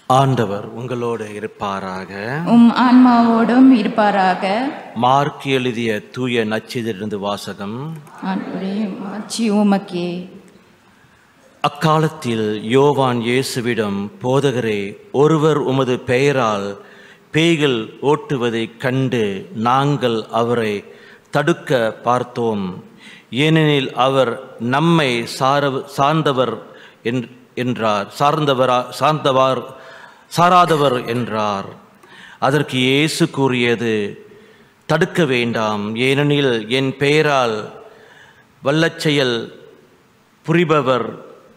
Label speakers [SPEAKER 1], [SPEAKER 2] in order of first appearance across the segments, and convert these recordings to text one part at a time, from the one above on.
[SPEAKER 1] ஆண்டவர் உங்களோடு இருப்பாராக
[SPEAKER 2] உம் ஆன்மாவோடும் இருப்பாராக
[SPEAKER 1] மார்க் எழுதிய தூய நச்சிதிலிருந்து வாசகம்
[SPEAKER 2] ஆண்டவரே மாட்சி உமக்கே
[SPEAKER 1] அக்காலத்தில் யோவான் இயேசுவிடம் போதகரே ஒருவர் உமது பெயரால் பேய்கள் ஓட்டுவதைக் கண்டு நாங்கள் அவரை தடுக்க பார்த்தோம் ஏனெனில் அவர் நம்மை சார சார்ந்தவர் என்- என்றார் சார்ந்தவரா சார்ந்தவார் சாராதவர் என்றார் அதற்கு இயேசு கூறியது தடுக்க வேண்டாம் ஏனெனில் என் பெயரால் வல்லச்செயல் புரிபவர்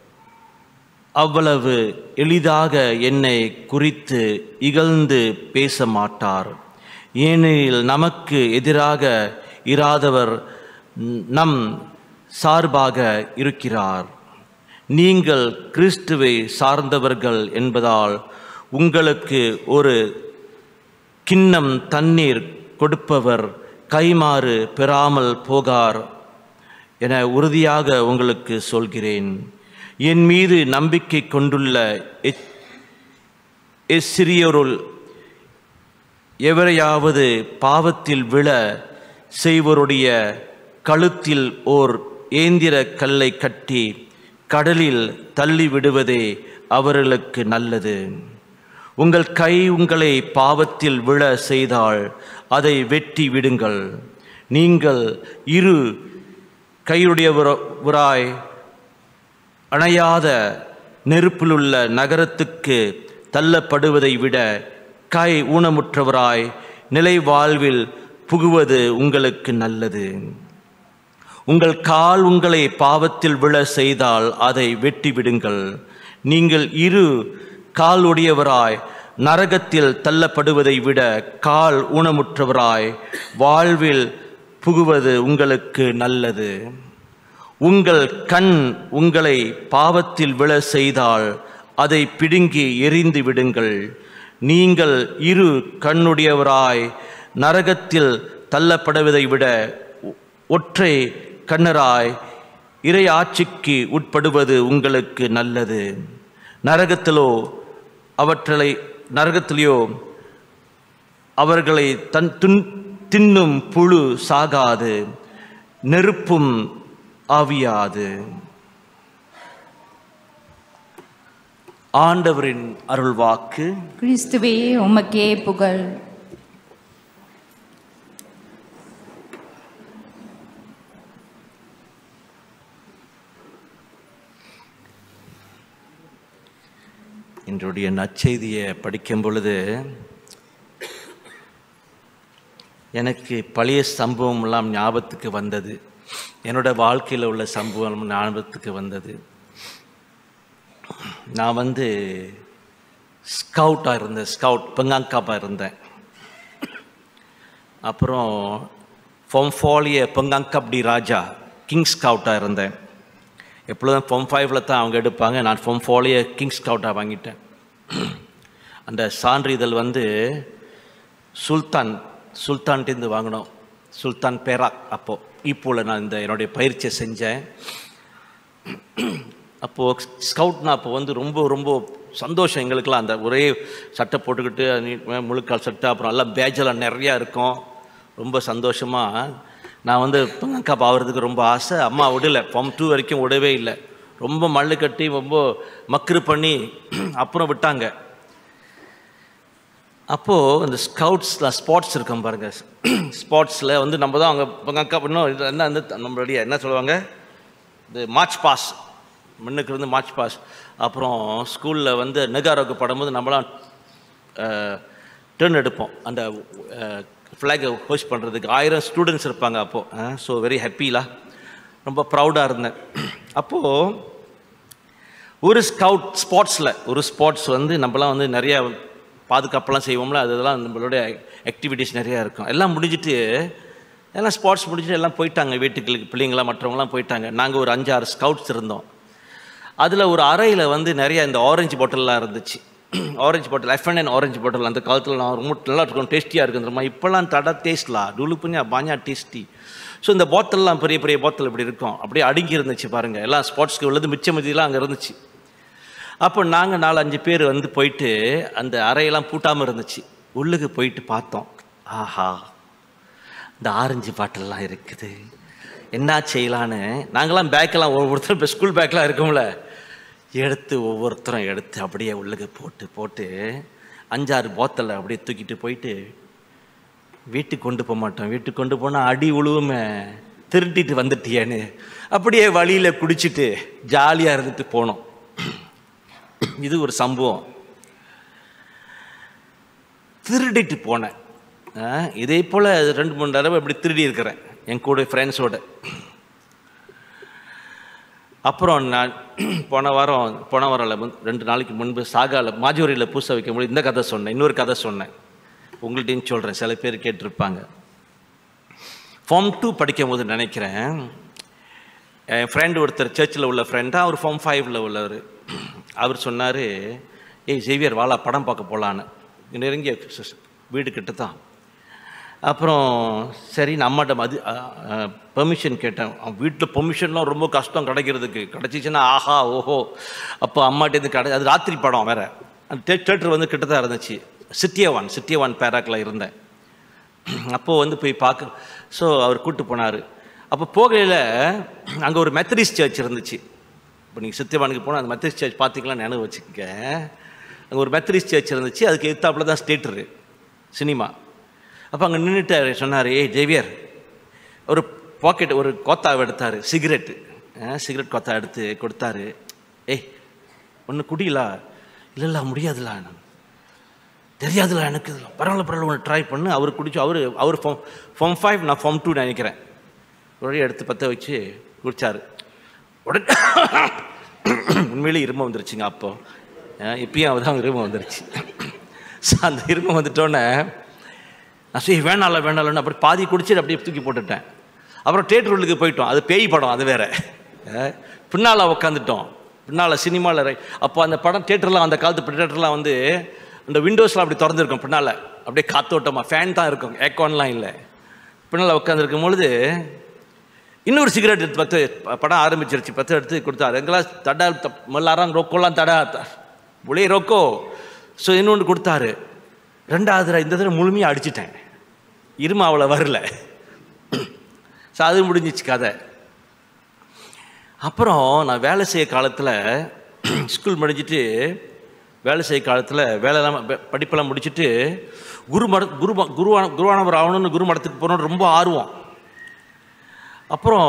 [SPEAKER 1] அவ்வளவு எளிதாக என்னை குறித்து இகழ்ந்து பேச மாட்டார் ஏனெனில் நமக்கு எதிராக இராதவர் நம் சார்பாக இருக்கிறார் நீங்கள் கிறிஸ்துவை சார்ந்தவர்கள் என்பதால் உங்களுக்கு ஒரு கிண்ணம் தண்ணீர் கொடுப்பவர் கைமாறு பெறாமல் போகார் என உறுதியாக உங்களுக்கு சொல்கிறேன் என் மீது நம்பிக்கை கொண்டுள்ள எச்- எச்சிறியோருள் எவரையாவது பாவத்தில் விழ செய்வருடைய கழுத்தில் ஓர் ஏந்திர கல்லை கட்டி கடலில் தள்ளி விடுவதே அவர்களுக்கு நல்லது உங்கள் கை உங்களை பாவத்தில் விழ செய்தால் அதை வெட்டி விடுங்கள் நீங்கள் இரு கையுடையவராய் அணையாத நெருப்பிலுள்ள நகரத்துக்கு தள்ளப்படுவதை விட கை ஊனமுற்றவராய் நிலை வாழ்வில் புகுவது உங்களுக்கு நல்லது உங்கள் கால் உங்களை பாவத்தில் விழ செய்தால் அதை வெட்டி விடுங்கள் நீங்கள் இரு கால் உடையவராய் நரகத்தில் தள்ளப்படுவதை விட கால் ஊனமுற்றவராய் வாழ்வில் புகுவது உங்களுக்கு நல்லது உங்கள் கண் உங்களை பாவத்தில் விழ செய்தால் அதை பிடுங்கி எறிந்து விடுங்கள் நீங்கள் இரு கண்ணுடையவராய் நரகத்தில் தள்ளப்படுவதை விட ஒ- ஒற்றை கண்ணராய் இறை ஆட்சிக்கு உட்படுவது உங்களுக்கு நல்லது நரகத்திலோ அவற்றை நரகத்திலேயோ அவர்களை தன் துன் தின்னும் புழு சாகாது நெருப்பும் ஆவியாது ஆண்டவரின் அருள்வாக்கு
[SPEAKER 2] கிறிஸ்துவே உமக்கே புகழ்
[SPEAKER 1] இன்றைய நற்செய்தியை படிக்கும் பொழுது எனக்கு பழைய சம்பவம் எல்லாம் ஞாபகத்துக்கு வந்தது என்னோட வாழ்க்கையில் உள்ள சம்பவம் ஞாபகத்துக்கு வந்தது நான் வந்து ஸ்கவுட்டாக இருந்தேன் ஸ்கவுட் பெங்காங்காப்பாக இருந்தேன் அப்புறம் ஃபொம்ஃபாலிய பெங்காங்கப்டி ராஜா கிங் ஸ்கவுட்டாக இருந்தேன் எப்பொழுதும் ஃபொம் ஃபைவ்ல தான் அவங்க எடுப்பாங்க நான் ஃபொம் ஃபோலிய கிங் ஸ்கவுட்டாக வாங்கிட்டேன் அந்த சான்றிதழ் வந்து சுல்தான் சுல்தான்கிட்டேருந்து வாங்கினோம் சுல்தான் பேராக் அப்போது இப்போல நான் இந்த என்னுடைய பயிற்சியை செஞ்சேன் அப்போது ஸ்கவுட்னா அப்போ வந்து ரொம்ப ரொம்ப சந்தோஷம் எங்களுக்கெல்லாம் அந்த ஒரே சட்டை போட்டுக்கிட்டு நீ- முழுக்கால் சட்டை அப்புறம் எல்லாம் பேஜெல்லாம் நிறையா இருக்கும் ரொம்ப சந்தோஷமாக நான் வந்து பங்கக்காப் ஆகிறதுக்கு ரொம்ப ஆசை அம்மா விடலை ஃபார்ம் டூ வரைக்கும் விடவே இல்லை ரொம்ப மல்லு கட்டி ரொம்ப மக்ரு பண்ணி அப்புறம் விட்டாங்க அப்போது இந்த ஸ்கவுட்ஸில் ஸ்பாட்ஸ் இருக்கும் பாருங்கள் ஸ்பாட்ஸில் வந்து நம்ம தான் அவங்க பங்கக்கா இன்னும் இது என்ன வந்து நம்மளுடைய என்ன சொல்லுவாங்க இந்த மார்ச் பாஸ் முன்னுக்கு இருந்து மார்ச் பாஸ் அப்புறம் ஸ்கூலில் வந்து நெகாரோக்கு படும்போது நம்மளாம் டேர்ன் எடுப்போம் அந்த ஃப்ளாகை ஹோஸ்ட் பண்ணுறதுக்கு ஆயிரம் ஸ்டூடெண்ட்ஸ் இருப்பாங்க அப்போது ஸோ வெரி ஹாப்பிலா ரொம்ப ப்ரௌடாக இருந்தேன் அப்போது ஒரு ஸ்கவுட் ஸ்பாட்ஸில் ஒரு ஸ்பாட்ஸ் வந்து நம்மலாம் வந்து நிறையா பாதுகாப்பெல்லாம் செய்வோம்ல அதெல்லாம் நம்மளுடைய ஆக்டிவிட்டீஸ் நிறையா இருக்கும் எல்லாம் முடிஞ்சிட்டு எல்லாம் ஸ்பாட்ஸ் முடிஞ்சுட்டு எல்லாம் போயிட்டாங்க வீட்டுக்கு பிள்ளைங்களாம் மற்றவங்களாம் போயிட்டாங்க நாங்கள் ஒரு அஞ்சாறு ஸ்கவுட்ஸ் இருந்தோம் அதில் ஒரு அறையில் வந்து நிறைய இந்த ஆரஞ்சு பாட்டில்லாம் இருந்துச்சு orange bottle F and orange bottle அந்த காலத்தில் நான் ரொம்ப நல்லா இருக்கும் டேஸ்டியாக இருக்குன்றமா இப்போல்லாம் தட டேஸ்ட்லா டுலு புஞ்சா பாஞ்சா டேஸ்டி ஸோ இந்த பாட்டில்லாம் பெரிய பெரிய பாட்டில் இப்படி இருக்கும் அப்படியே அடுங்கி இருந்துச்சு பாருங்கள் எல்லாம் ஸ்பாட்ஸ்க்கு உள்ளது மிச்ச மதியெல்லாம் அங்கே இருந்துச்சு அப்போ நாங்கள் நாலு அஞ்சு பேர் வந்து போயிட்டு அந்த அறையெல்லாம் பூட்டாமல் இருந்துச்சு உள்ளுக்கு போயிட்டு பார்த்தோம் ஆஹா இந்த ஆரஞ்சு பாட்டிலெல்லாம் இருக்குது என்ன செய்யலான்னு நாங்களாம் பேக்கெல்லாம் ஒவ்வொருத்தரும் இப்போ ஸ்கூல் பேக்கெலாம் இருக்கும்ல எடுத்து ஒவ்வொருத்தரும் எடுத்து அப்படியே உள்ளுக்கு போட்டு போட்டு அஞ்சாறு போத்தலை அப்படியே தூக்கிட்டு போயிட்டு வீட்டுக்கு கொண்டு போக மாட்டோம் வீட்டுக்கு கொண்டு போனால் அடி உழுவுமே திருட்டிட்டு வந்துட்டியேன்னு அப்படியே வழியில் குடிச்சிட்டு ஜாலியாக இருந்துட்டு போனோம் இது ஒரு சம்பவம் திருடிட்டு போனேன் ஆ, இதே போல் ரெண்டு மூணு தடவை இப்படி திருடி இருக்கிறேன் என் கூட ஃப்ரெண்ட்ஸோட அப்புறம் நான் போன வாரம் போன வாரம் இல்ல, முன்- ரெண்டு நாளைக்கு முன்பு சாகால மாஜோரியில் பூசை வைக்கும் போது இந்த கதை சொன்னேன் இன்னொரு கதை சொன்னேன் உங்கள்கிட்டையும் சொல்கிறேன் சில பேர் கேட்டிருப்பாங்க ஃபார்ம் டூ படிக்கும் போது நினைக்கிறேன் என் ஃப்ரெண்டு ஒருத்தர் சர்ச்சில் உள்ள ஃப்ரெண்டாக அவர் ஃபார்ம் ஃபைவ்ல உள்ளவர் அவர் சொன்னார் ஏய் ஜேவியர் வாளா படம் பார்க்க போகலான்னு நெருங்கிய ஸ்- வீடு கிட்ட தான் அப்புறம் சரி நான் அம்மாட்ட மது பெர்மிஷன் கேட்டேன் வீட்டில் பெர்மிஷன்லாம் ரொம்ப கஷ்டம் கிடைக்கிறதுக்கு கிடச்சிச்சின்னா ஆஹா ஓஹோ அப்போ அம்மாட்டேருந்து கிடை அது ராத்திரி படம் வேற அந்த தேட்டர் வந்து கிட்ட தான் இருந்துச்சு சிட்டியவான் சிட்டியவான் பேராக்கில் இருந்தேன் அப்போது வந்து போய் பார்க்க ஸோ அவர் கூட்டு போனார் அப்போ போகையில் அங்கே ஒரு மெத்தடிஸ்ட் சர்ச் இருந்துச்சு இப்போ நீங்கள் சித்தியவானுக்கு போனால் அந்த மெத்தடிஸ்ட் சர்ச் பார்த்தீங்களா நினைவு வச்சுக்கங்க அங்கே ஒரு மெத்தடிஸ்ட் சர்ச் இருந்துச்சு அதுக்கு எதிர்த்தாப்புல தான் ஸ்டேட்டரு சினிமா அப்போ அங்கே நின்றுட்டு சொன்னார் ஏய் ஜேவியர் ஒரு பாக்கெட் ஒரு கோத்தாவை எடுத்தார் சிகரெட்டு சிகரெட் கோத்தா எடுத்து கொடுத்தாரு ஏய் ஒன்று குடியிலா இல்லை இல்லை முடியாதுல தெரியாதுல எனக்கு இதெல்லாம். பரவாயில்ல பரவாயில்ல ஒன்று ட்ரை பண்ணு அவர் குடிச்சு அவர் அவர் ஃபார்ம் ஃபார்ம் ஃபைவ் நான் ஃபார்ம் டூ நினைக்கிறேன் உடனே எடுத்து பற்ற வச்சு குடிச்சாரு உடனே உண்மையிலே இரும வந்துருச்சுங்க அப்போ அஹ் இப்பயும் அவதான் இரும வந்துருச்சு ஸோ அந்த இரும வந்துட்டோன்னே நான் சரி வேணாம்ல வேணாம்லன்னு அப்படி பாதி குடிச்சிட்டு அப்படியே தூக்கி போட்டுட்டேன் அப்புறம் தேட்டர் உள்ளுக்கு போயிட்டோம் அது பேய் படம் அது வேற அஹ் பின்னால் உக்காந்துட்டோம் பின்னால் சினிமாவில் அப்போ அந்த படம் தேட்டர்லாம் அந்த காலத்து தேட்டர்லாம் வந்து அந்த விண்டோஸ்லாம் அப்படி திறந்துருக்கும் பின்னால் அப்படியே காத்தோட்டமாக ஃபேன் தான் இருக்கும் ஏக்கான்லாம் இல்லை பின்னால் உட்காந்துருக்கும் பொழுது இன்னொரு சிகரெட் எடுத்து பத்து ப- படம் ஆரம்பிச்சிருச்சு பத்து எடுத்து கொடுத்தாரு எங்கெல்லாம் தடா மல்லாரம் ரொக்கோலாம் தடா புளிய ரொக்கோ ஸோ இன்னொன்று கொடுத்தாரு ரெண்டாவது தடவை இந்த தடவை முழுமையாக அடிச்சிட்டேன் இருமா அவ்வளோ வரல ஸோ அது முடிஞ்சிச்சு கதை அப்புறம் நான் வேலை செய்ய காலத்தில் ஸ்கூல் முடிஞ்சிட்டு வேலை செய்ய காலத்தில் வேலையெல்லாம் வெ- படிப்பெல்லாம் முடிச்சிட்டு குரு மட குரு ம- குருவான குருவானவர் ஆகணும்னு குரு மடத்துக்கு போகணுன்னு ரொம்ப ஆர்வம் அப்புறம்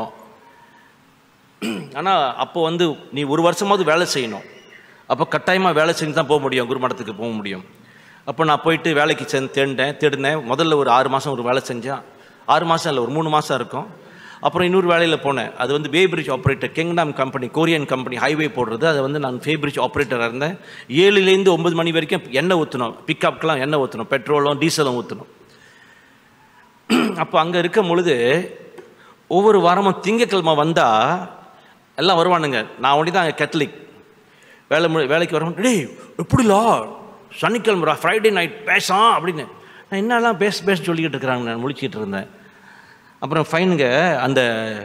[SPEAKER 1] ஆனால் அப்போ வந்து நீ ஒரு வருஷமாவது வேலை செய்யணும் அப்போ கட்டாயமாக வேலை செஞ்சு தான் போக முடியும் குரு மடத்துக்கு போக முடியும் அப்போ நான் போயிட்டு வேலைக்கு சேர்ந்து தேடினேன் தேடினேன் முதல்ல ஒரு ஆறு மாதம் ஒரு வேலை செஞ்சேன் ஆறு மாதம் இல்லை ஒரு மூணு மாதம் இருக்கும் அப்புறம் இன்னொரு வேலையில் போனேன் அது வந்து way bridge operator kingdom company Korean company highway போடுறது அது வந்து நான் ஃபே பிரிட்ஜ் ஆப்ரேட்டராக இருந்தேன் ஏழுலேருந்து ஒன்பது மணி வரைக்கும் எண்ணெய் ஊற்றணும் பிக்கப்க்கெலாம் எண்ணெய் ஊற்றணும் பெட்ரோலும் டீசலும் ஊற்றணும் அப்போ அங்கே இருக்கும் பொழுது ஒவ்வொரு வாரமும் திங்கக்கிழமை வந்தால் எல்லாம் வருவானுங்க நான் ஒண்டி தான் கேத்தலிக் வேலை மு வேலைக்கு வரவும் டேய் எப்படிலா சனிக்கிழமை ஃப்ரைடே நைட் பேசாம் அப்படின்னு நான் என்னெல்லாம் பேச பேச சொல்லிக்கிட்டு இருக்கிறாங்க நான் முழிச்சிட்டு இருந்தேன் அப்புறம் ஃபைனுங்க அந்த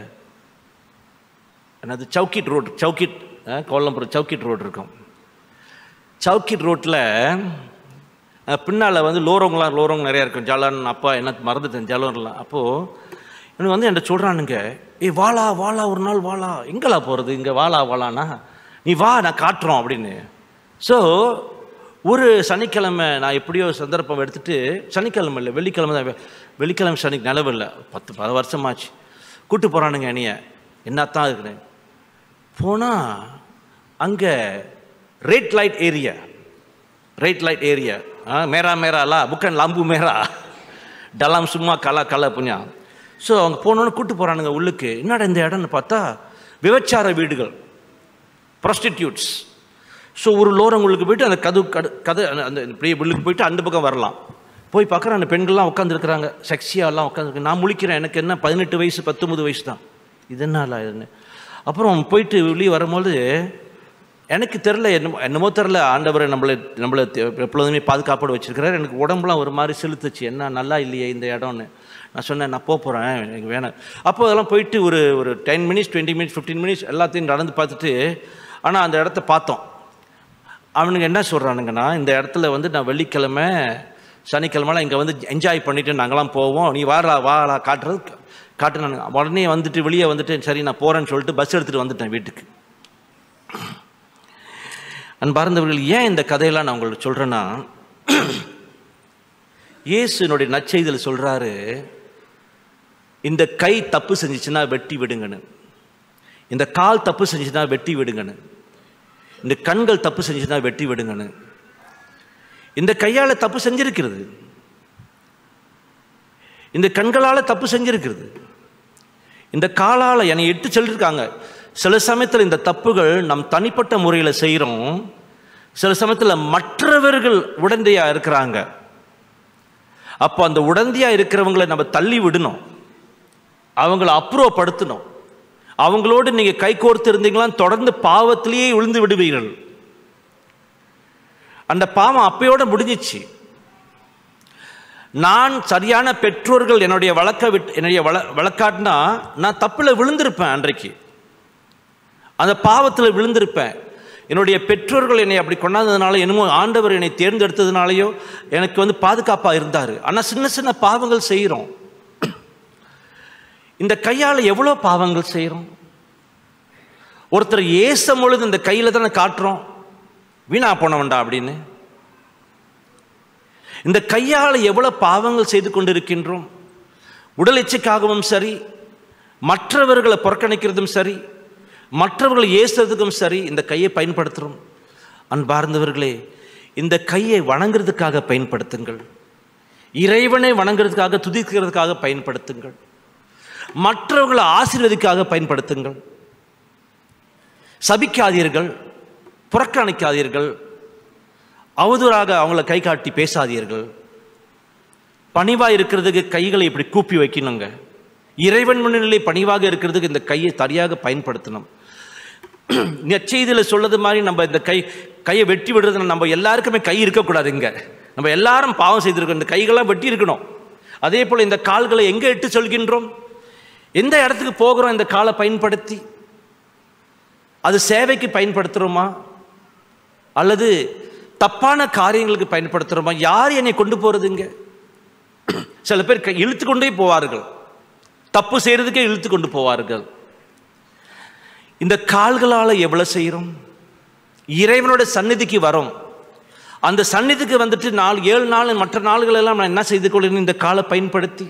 [SPEAKER 1] என்னது சவுக்கிட் ரோட் சவுக்கிட் அஹ், கோலம்புரம் சவுக்கிட் ரோடு இருக்கும் சவுக்கிட் ரோட்டில் பின்னால் வந்து லோரோங்கலாம் லோரோங் நிறையா இருக்கும் ஜாலான் அப்பா என்ன மறந்துட்டேன் ஜாலோன்லாம் அப்போது எனக்கு வந்து என்கிட்ட சொல்கிறானுங்க ஏய் வாளா வாளா ஒரு நாள் வாளா எங்கெல்லாம் போகிறது இங்கே வாளா வாளானா நீ வா நான் காட்டுறோம் அப்படின்னு ஸோ ஒரு சனிக்கிழமை நான் எப்படியோ சந்தர்ப்பம் எடுத்துட்டு சனிக்கிழமை இல்லை வெள்ளிக்கிழமை தான் வெ- வெள்ளிக்கிழமை சனி நிலவு இல்லை பத்து பல வருஷமாச்சு கூட்டு போகிறானுங்க என்னைய என்னத்தான் இருக்குன்னு போனால் அங்கே red light area right light area மேரா மேராலா புக்கன் லம்பு மேரா டலாம் சும்மா கலா கலா புஞ்சா ஸோ அவங்க போனோன்னு கூட்டு போகிறானுங்க உள்ளுக்கு என்னடா இந்த இடம்னு பார்த்தா விபச்சார வீடுகள் ப்ராஸ்டிடியூட்ஸ் ஸோ ஒரு லோரம் உள்ளுக்கு போயிட்டு அந்த கது கடு கதை அந்த- அந்த இப்படியே உள்ளுக்கு போயிட்டு அந்த பக்கம் வரலாம் போய் பார்க்குறேன் அந்த பெண்கள்லாம் உட்காந்துருக்குறாங்க செக்ஸியாலாம் உட்காந்துருக்கு நான் முழிக்கிறேன் எனக்கு என்ன பதினெட்டு வயசு பத்தொம்பது வயசு தான் இது என்ன இதுன்னு அப்புறம் போயிட்டு வெளியே வரும்போது எனக்கு தெரில என்னமோ என்னமோ தெரில ஆண்டவர் நம்மளை நம்மளை தெ- எப்பொழுதுமே பாதுகாப்போடு வச்சிருக்கிறார் எனக்கு உடம்புலாம் ஒரு மாதிரி செலுத்துச்சு என்ன நல்லா இல்லையே இந்த இடம்னு நான் சொன்னேன் நான் போக போகிறேன் எனக்கு வேணும் அப்போ அதெல்லாம் போயிட்டு ஒரு ஒரு ten minutes twenty minutes fifteen minutes எல்லாத்தையும் நடந்து பார்த்துட்டு ஆனால் அந்த இடத்த பார்த்தோம் அவனுங்க என்ன சொல்கிறானுங்கன்னா இந்த இடத்துல வந்து நான் வெள்ளிக்கிழமை சனிக்கிழமெலாம் இங்கே வந்து என்ஜாய் பண்ணிட்டு நாங்களாம் போவோம் நீ வாடா வாடா காட்டுறது காட்டுனானுங்க உடனே வந்துட்டு வெளியே வந்துட்டு சரி நான் போகிறேன்னு சொல்லிட்டு பஸ் எடுத்துகிட்டு வந்துட்டேன் வீட்டுக்கு அன்பார்ந்தவர்கள் ஏன் இந்த கதையெல்லாம் நான் உங்களுக்கு சொல்கிறேன்னா இயேசுனுடைய நற்செய்தியில் சொல்கிறாரு இந்த கை தப்பு செஞ்சுச்சுன்னா வெட்டி விடுங்கன்னு இந்த கால் தப்பு செஞ்சுச்சுன்னா வெட்டி விடுங்கன்னு இந்த கண்கள் தப்பு செஞ்சுச்சுன்னா வெட்டி விடுங்கன்னு இந்த கையால் தப்பு செஞ்சிருக்கிறது இந்த கண்களால் தப்பு செஞ்சிருக்கிறது இந்த காலால் என்னை எட்டு சொல்லியிருக்காங்க சில சமயத்தில் இந்த தப்புகள் நம் தனிப்பட்ட முறையில் செய்கிறோம் சில சமயத்தில் மற்றவர்கள் உடந்தையாக இருக்கிறாங்க அப்போ அந்த உடந்தையாக இருக்கிறவங்களை நம்ம தள்ளி விடணும் அவங்கள அப்ரூவ் படுத்தணும் அவங்களோடு நீங்கள் கை கோர்த்து இருந்தீங்களா தொடர்ந்து பாவத்திலேயே விழுந்து விடுவீர்கள் அந்த பாவம் அப்பயோட முடிஞ்சிச்சு நான் சரியான பெற்றோர்கள் என்னுடைய வழக்க விட்டு என்னுடைய வள வழக்காட்டினா நான் தப்பில் விழுந்திருப்பேன் அன்றைக்கு அந்த பாவத்தில் விழுந்திருப்பேன் என்னுடைய பெற்றோர்கள் என்னை அப்படி கொண்டாந்ததுனால என்னமோ ஆண்டவர் என்னை தேர்ந்தெடுத்ததுனாலையோ எனக்கு வந்து பாதுகாப்பாக இருந்தார் ஆனால் சின்ன சின்ன பாவங்கள் செய்கிறோம் இந்த கையால் எவ்வளோ பாவங்கள் செய்கிறோம் ஒருத்தர் ஏசும் பொழுது இந்த கையில் தானே காட்டுறோம் வீணா போனவன்டா அப்படின்னு இந்த கையால் எவ்வளோ பாவங்கள் செய்து கொண்டிருக்கின்றோம் உடல் எச்சைக்காகவும் சரி மற்றவர்களை புறக்கணிக்கிறதும் சரி மற்றவர்களை ஏசுறதுக்கும் சரி இந்த கையை பயன்படுத்துகிறோம் அன்பார்ந்தவர்களே இந்த கையை வணங்குறதுக்காக பயன்படுத்துங்கள் இறைவனை வணங்குறதுக்காக துதிக்கிறதுக்காக பயன்படுத்துங்கள் மற்றவர்களை ஆசீர்வதிக்காக பயன்படுத்துங்கள் சபிக்காதீர்கள் புறக்கணிக்காதீர்கள் அவதூறாக அவங்கள கை காட்டி பேசாதீர்கள் பணிவாக இருக்கிறதுக்கு கைகளை இப்படி கூப்பி வைக்கணுங்க இறைவன் முன்னிலை பணிவாக இருக்கிறதுக்கு இந்த கையை சரியாக பயன்படுத்தணும் நெச்செய்தியில் சொல்லது மாதிரி நம்ம இந்த கை கையை வெட்டி விடுறது நம்ம எல்லாருக்குமே கை இருக்கக்கூடாது இங்க நம்ம எல்லாரும் பாவம் செய்திருக்கோம் இந்த கைகள்லாம் வெட்டி இருக்கணும் அதே போல் இந்த கால்களை எங்கே இட்டு சொல்கின்றோம் எந்த இடத்துக்கு போகிறோம் இந்த காலை பயன்படுத்தி அது சேவைக்கு பயன்படுத்துகிறோமா அல்லது தப்பான காரியங்களுக்கு பயன்படுத்துகிறோமா யார் என்னை கொண்டு போகிறதுங்க சில பேர் க- இழுத்து கொண்டே போவார்கள் தப்பு செய்கிறதுக்கே இழுத்து கொண்டு போவார்கள் இந்த கால்களால் எவ்வளோ செய்கிறோம் இறைவனோட சந்நிதிக்கு வரோம் அந்த சந்நிதிக்கு வந்துட்டு நாலு ஏழு நாள் மற்ற நாள்கள் எல்லாம் நான் என்ன செய்து கொள்கிறேன் இந்த காலை பயன்படுத்தி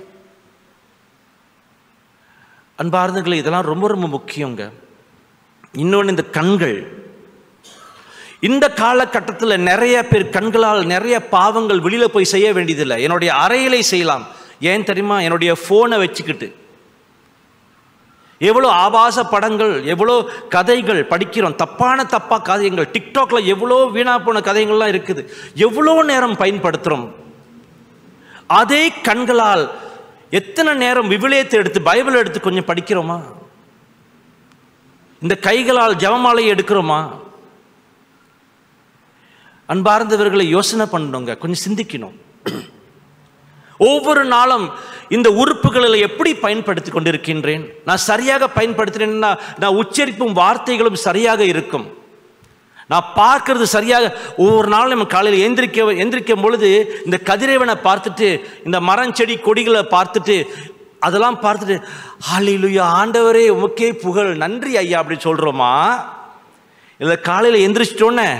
[SPEAKER 1] அன்பார்ந்தங்களே இதெல்லாம் ரொம்ப ரொம்ப முக்கியங்க இன்னொன்று இந்த கண்கள் இந்த காலகட்டத்தில் நிறைய பேர் கண்களால் நிறைய பாவங்கள் வெளியில் போய் செய்ய வேண்டியதில்லை என்னுடைய அறையிலே செய்யலாம் ஏன் தெரியுமா என்னுடைய ஃபோனை வச்சுக்கிட்டு எவ்வளோ ஆபாச படங்கள் எவ்வளோ கதைகள் படிக்கிறோம் தப்பான தப்பா கதைகள் டிக்டாக்ல எவ்வளோ வீணா போன கதைகள்லாம் இருக்குது எவ்வளோ நேரம் பயன்படுத்துகிறோம் அதே கண்களால் எத்தனை நேரம் விவிலியத்தை எடுத்து பைபிள் எடுத்து கொஞ்சம் படிக்கிறோமா இந்த கைகளால் ஜெபமாலையை எடுக்கிறோமா அன்பார்ந்தவர்களை யோசனை பண்ணணுங்க கொஞ்சம் சிந்திக்கணும் ஒவ்வொரு நாளும் இந்த உறுப்புகளில் எப்படி பயன்படுத்தி கொண்டிருக்கின்றேன் நான் சரியாக பயன்படுத்தினேன்னா நான் உச்சரிப்பும் வார்த்தைகளும் சரியாக இருக்கும் நான் பார்க்கறது சரியாக ஒவ்வொரு நாளும் நம்ம காலையில் எந்திரிக்க எந்திரிக்கும் பொழுது இந்த கதிரவனை பார்த்துட்டு இந்த மரம் செடி கொடிகளை பார்த்துட்டு அதெல்லாம் பார்த்துட்டு ஹalleluya ஆண்டவரே உமக்கே புகழ் நன்றி ஐயா அப்படி சொல்கிறோமா இல்லை காலையில் எந்திரிச்சிட்டோன்னே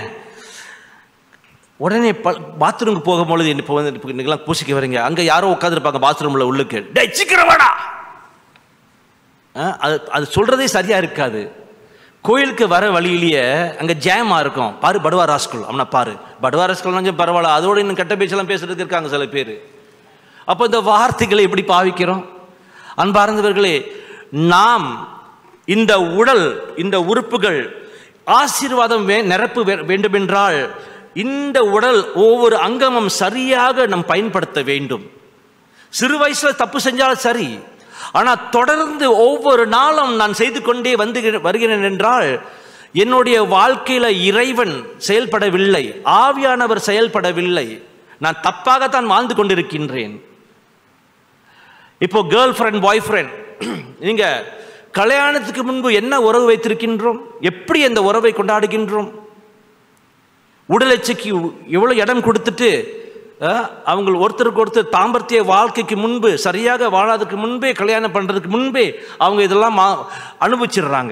[SPEAKER 1] உடனே ப பாத்ரூமுக்கு போகும்பொழுது இப்போ வந்து இப்போ இன்னைக்கெல்லாம் பூசிக்க வரீங்க அங்கே யாரோ உட்காந்துருப்பாங்க பாத்ரூமில் உள்ளுக்கு டே சீக்கிரம் வாடா ஆ, அது அது சொல்கிறதே சரியாக இருக்காது கோயிலுக்கு வர வழியிலேயே அங்கே ஜேமாக இருக்கும் பாரு படுவா ராஸ்குல் அவனை பாரு படுவா ராஸ்குல் கொஞ்சம் பரவாயில்ல அதோட இன்னும் கெட்ட பேச்செல்லாம் பேசுறதுக்கு இருக்காங்க சில பேர் அப்போ இந்த வார்த்தைகளை எப்படி பாவிக்கிறோம் அன்பார்ந்தவர்களே நாம் இந்த உடல் இந்த உறுப்புகள் ஆசீர்வாதம் வே நிரப்பு வே- வேண்டுமென்றால் இந்த உடல் ஒவ்வொரு அங்கமும் சரியாக நாம் பயன்படுத்த வேண்டும் சிறு வயசுல தப்பு செஞ்சால் சரி ஆனால் தொடர்ந்து ஒவ்வொரு நாளும் நான் செய்து கொண்டே வந்து வருகிறேன் என்றால் என்னுடைய வாழ்க்கையில இறைவன் செயல்படவில்லை ஆவியானவர் செயல்படவில்லை நான் தப்பாகத்தான் வாழ்ந்து கொண்டிருக்கின்றேன் இப்போ கேர்ள் ஃப்ரெண்ட் பாய் ஃப்ரெண்ட் நீங்க கல்யாணத்துக்கு முன்பு என்ன உறவு வைத்திருக்கின்றோம் எப்படி அந்த உறவை கொண்டாடுகின்றோம் உடல் எச்சைக்கு எவ்வளோ இடம் கொடுத்துட்டு அஹ், அவங்க ஒருத்தருக்கு ஒருத்தர் தாம்பத்திய வாழ்க்கைக்கு முன்பு சரியாக வாழாததுக்கு முன்பே கல்யாணம் பண்ணுறதுக்கு முன்பே அவங்க இதெல்லாம் மா- அனுபவிச்சிடுறாங்க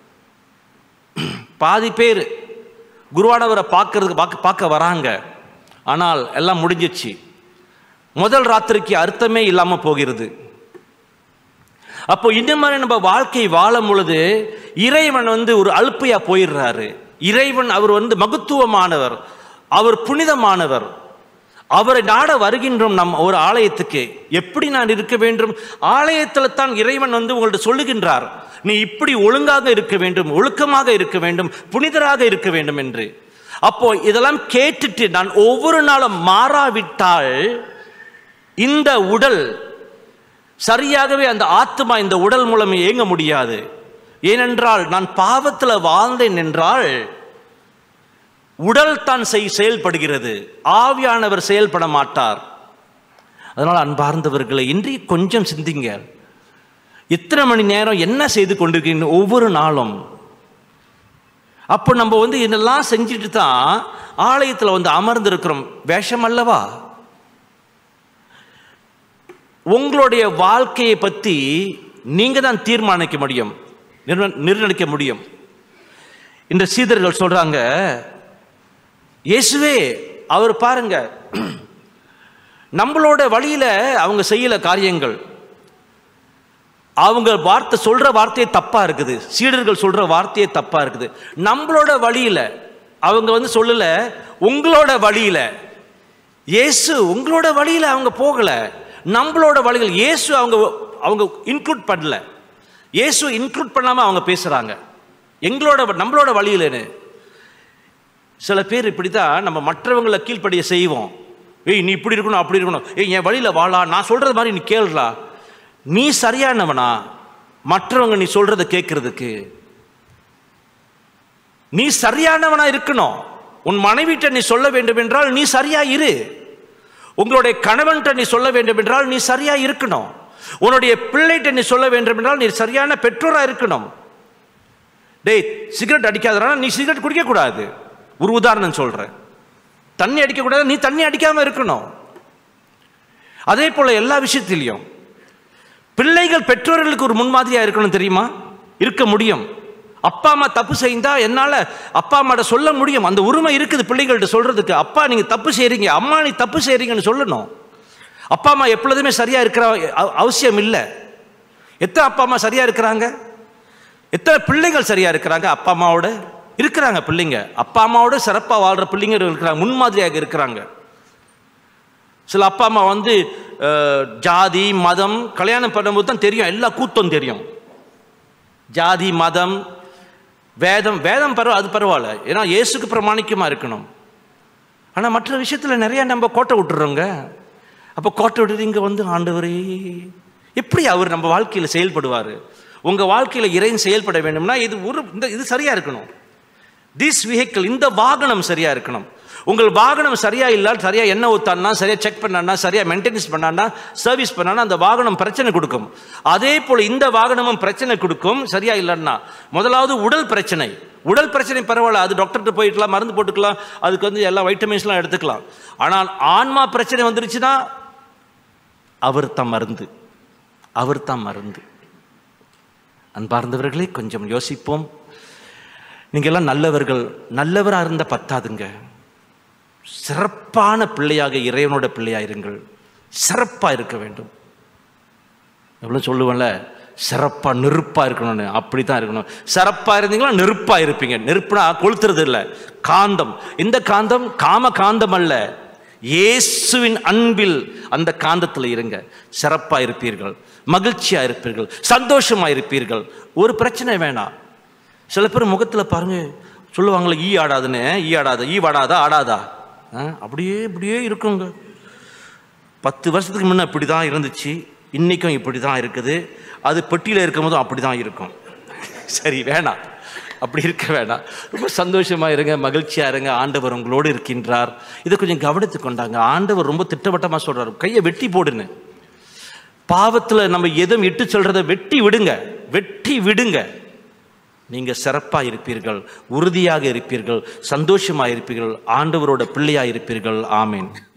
[SPEAKER 1] பாதி பேர் குருவானவரை பார்க்கறதுக்கு பார்க்க பார்க்க வராங்க ஆனால் எல்லாம் முடிஞ்சிச்சு முதல் ராத்திரிக்கு அர்த்தமே இல்லாமல் போகிறது அப்போ இந்த மாதிரி நம்ம வாழ்க்கை வாழும் பொழுது இறைவன் வந்து ஒரு அல்பையா போயிடுறாரு இறைவன் அவர் வந்து மகத்துவமானவர் அவர் புனிதமானவர் அவரை நாட வருகின்றோம் நம் ஒரு ஆலயத்துக்கு எப்படி நான் இருக்க வேண்டும் ஆலயத்தில் தான் இறைவன் வந்து உங்கள்ட்ட சொல்லுகின்றார் நீ இப்படி ஒழுங்காக இருக்க வேண்டும் ஒழுக்கமாக இருக்க வேண்டும் புனிதராக இருக்க வேண்டும் என்று அப்போ இதெல்லாம் கேட்டுட்டு நான் ஒவ்வொரு நாளும் மாறாவிட்டால் இந்த உடல் சரியாகவே அந்த ஆத்மா இந்த உடல் மூலம் இயங்க முடியாது ஏனென்றால் நான் பாவத்தில் வாழ்ந்தேன் என்றால் உடல் தான் செய் செயல்படுகிறது ஆவியானவர் செயல்பட மாட்டார் அதனால் அன்பார்ந்தவர்களை இன்றைக்கு கொஞ்சம் சிந்திங்க எத்தனை மணி நேரம் என்ன செய்து கொண்டிருக்கீங்க ஒவ்வொரு நாளும் அப்போ நம்ம வந்து இதெல்லாம் செஞ்சுட்டு தான் ஆலயத்தில் வந்து அமர்ந்திருக்கிறோம் வேஷம் அல்லவா உங்களுடைய வாழ்க்கையை பற்றி நீங்க தான் தீர்மானிக்க முடியும் நிர்ண- நிர்ணயிக்க முடியும் இந்த சீதர்கள் சொல்றாங்க இயேசுவே அவர் பாருங்க நம்மளோட வழியில அவங்க செய்யல காரியங்கள் அவங்க வார்த்தை சொல்ற வார்த்தையே தப்பா இருக்குது சீடர்கள் சொல்ற வார்த்தையே தப்பா இருக்குது நம்மளோட வழியில அவங்க வந்து சொல்லல உங்களோட வழியில இயேசு உங்களோட வழியில அவங்க போகல நம்மளோட வழிகள் இயேசு அவங்க அவங்க இன்க்ளூட் பண்ணல இயேசு இன்க்ளூட் பண்ணாம அவங்க பேசுறாங்க எங்களோட நம்மளோட வழியிலன்னு சில பேர் இப்படி தான் நம்ம மற்றவங்களை கீழ்ப்படிய செய்வோம் ஏய் நீ இப்படி இருக்கணும் அப்படி இருக்கணும் ஏய் என் வழியில் வாழா நான் சொல்கிறது மாதிரி நீ கேளுடா நீ சரியானவனா மற்றவங்க நீ சொல்கிறத கேட்கறதுக்கு நீ சரியானவனா இருக்கணும் உன் மனைவிட்ட நீ சொல்ல வேண்டும் என்றால் நீ சரியா இரு உங்களுடைய கணவன்கிட்ட நீ சொல்ல வேண்டும் என்றால் நீ சரியா இருக்கணும் உன்னுடைய பிள்ளைகிட்ட நீ சொல்ல வேண்டும் என்றால் நீ சரியான பெற்றோரா இருக்கணும் டேய் சிகரெட் அடிக்காதனா நீ சிகரெட் குடிக்க கூடாது ஒரு உதாரணம் சொல்றேன் தண்ணி அடிக்க கூடாது நீ தண்ணி அடிக்காம இருக்கணும் அதே போல எல்லா விஷயத்திலையும் பிள்ளைகள் பெற்றோர்களுக்கு ஒரு முன்மாதிரியா இருக்கணும் தெரியுமா இருக்க முடியும் அப்பா அம்மா தப்பு செய்தா என்னால அப்பா அம்மாட்ட சொல்ல முடியும் அந்த உரிமை இருக்குது பிள்ளைகள்ட்ட சொல்றதுக்கு அப்பா நீங்க தப்பு செய்றீங்க அம்மா நீ தப்பு செய்றீங்கன்னு சொல்லணும் அப்பா அம்மா எப்பொழுதுமே சரியா இருக்கிற அவ- அவசியம் இல்லை எத்தனை அப்பா அம்மா சரியா இருக்கிறாங்க எத்தனை பிள்ளைகள் சரியா இருக்கிறாங்க அப்பா அம்மாவோட இருக்கிறாங்க பிள்ளைங்க அப்பா அம்மாவோட சிறப்பாக வாழ்ற பிள்ளைங்க இருக்கிறாங்க முன்மாதிரியாக இருக்கிறாங்க சில அப்பா அம்மா வந்து அஹ், ஜாதி மதம் கல்யாணம் பண்ணும்போது தான் தெரியும் எல்லா கூத்தம் தெரியும் ஜாதி மதம் வேதம் வேதம் பரவ அது பரவாயில்ல ஏன்னா இயேசுக்கு பிரமாணிக்கமாக இருக்கணும் ஆனால் மற்ற விஷயத்தில் நிறைய நம்ம கோட்டை விட்டுறோங்க அப்போ கோட்டை விட்டுட்டு இங்கே வந்து ஆண்டவரே எப்படி அவர் நம்ம வாழ்க்கையில் செயல்படுவார் உங்கள் வாழ்க்கையில் இறைவன் செயல்பட வேண்டும்னா இது ஒரு இந்த இது சரியாக இருக்கணும் திஸ் வெஹிக்கிள் இந்த வாகனம் சரியாக இருக்கணும் உங்கள் வாகனம் சரியா இல்ல சரியா எண்ணெய் ஊத்தானா சரியா செக் பண்ணானா சரியா மெயின்டெனன்ஸ் பண்ணானா சர்வீஸ் பண்ணானா அந்த வாகனம் பிரச்சனை கொடுக்கும் அதே போல இந்த வாகனமும் பிரச்சனை கொடுக்கும் சரியா இல்லைன்னா முதலாவது உடல் பிரச்சனை உடல் பிரச்சனை பரவாயில்ல அது டாக்டர்கிட்ட போயிக்கலாம் மருந்து போட்டுக்கலாம் அதுக்கு வந்து எல்லா வைட்டமின்ஸ்லாம் எடுத்துக்கலாம் ஆனால் ஆன்மா பிரச்சனை வந்துருச்சுன்னா அவர் தான் மருந்து அவர் தான் மருந்து அன்பார்ந்தவர்களே கொஞ்சம் யோசிப்போம் நீங்க எல்லாம் நல்லவர்கள் நல்லவராக இருந்த பத்தாதுங்க சிறப்பான பிள்ளையாக இறைவனோட பிள்ளையாக இருங்கள் சிறப்பாக இருக்க வேண்டும் எவ்வளோ சொல்லுவேன்ல சிறப்பாக நெருப்பாக இருக்கணும்னு அப்படி தான் இருக்கணும் சிறப்பாக இருந்தீங்களா நெருப்பாக இருப்பீங்க நெருப்புனா கொளுத்துறது இல்லை காந்தம் இந்த காந்தம் காம காந்தம் அல்ல இயேசுவின் அன்பில் அந்த காந்தத்தில் இருங்க சிறப்பாக இருப்பீர்கள் மகிழ்ச்சியாக இருப்பீர்கள் சந்தோஷமாக இருப்பீர்கள் ஒரு பிரச்சனை வேணாம் சில பேர் முகத்தில் பாருங்க சொல்லுவாங்களே ஈ ஆடாதுன்னு ஈ ஆடாத ஈ வாடாதா ஆடாதா ஆ, அப்படியே இப்படியே இருக்குங்க பத்து வருஷத்துக்கு முன்ன இப்படி தான் இருந்துச்சு இன்றைக்கும் இப்படி தான் இருக்குது அது பெட்டியில் இருக்கும் போதும் அப்படி தான் இருக்கும் சரி வேணாம் அப்படி இருக்க வேணாம் ரொம்ப சந்தோஷமாக இருங்க மகிழ்ச்சியாக இருங்க ஆண்டவர் உங்களோடு இருக்கின்றார் இதை கொஞ்சம் கவனித்து கொண்டாங்க ஆண்டவர் ரொம்ப திட்டவட்டமாக சொல்கிறார் கையை வெட்டி போடுன்னு பாவத்தில் நம்ம எதுவும் இட்டு சொல்கிறத வெட்டி விடுங்க வெட்டி விடுங்க நீங்கள் சிறப்பாக இருப்பீர்கள் உறுதியாக இருப்பீர்கள் சந்தோஷமாக இருப்பீர்கள் ஆண்டவரோட பிள்ளையாக இருப்பீர்கள் ஆமீன்